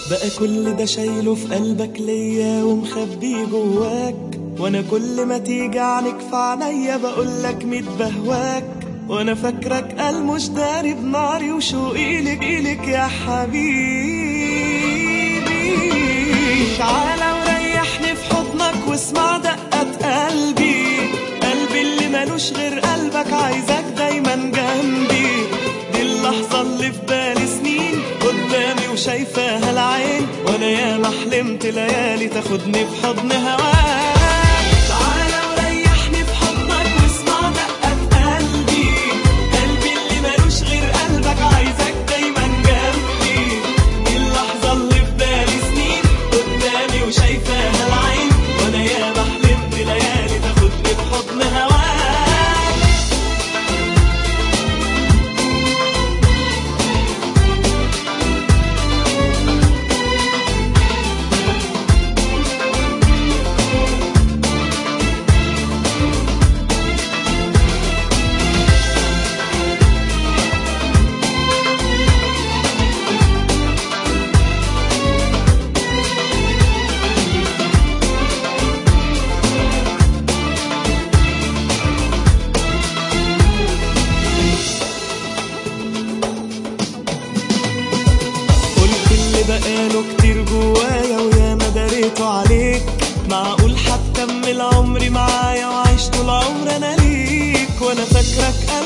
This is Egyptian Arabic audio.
بقى كل ده شايله في قلبك ليا ومخبيه جواك وانا كل ما تيجي عنك في عينيا بقولك ميت بهواك وانا فاكرك قال مش داري بناري وشوقي لك إلك يا حبيبي تعالى وريحني في حضنك واسمع دقات قلبي قلبي اللي ملوش غير قلبك عايزك دايما جنبي دي اللحظة اللي في بالي سنين قدامي وشايفاها العين وانا ياما حلمت ليالي تاخدني في حضن هواك تعالى وريحني في حضنك واسمع دقات قلبي قلبي اللي ملوش غير قلبك عايزك دايما جنبي دي اللحظة اللي في بالي سنين قدامي وشايفاها العين وانا ياما حلمت ليالي تاخدني في حضن هواك قلت اللي بقاله كتير جوايا ويا ما دريته عليك معقول هتكمل عمري معايا وعيش طول عمري انا ليك وانا فاكرك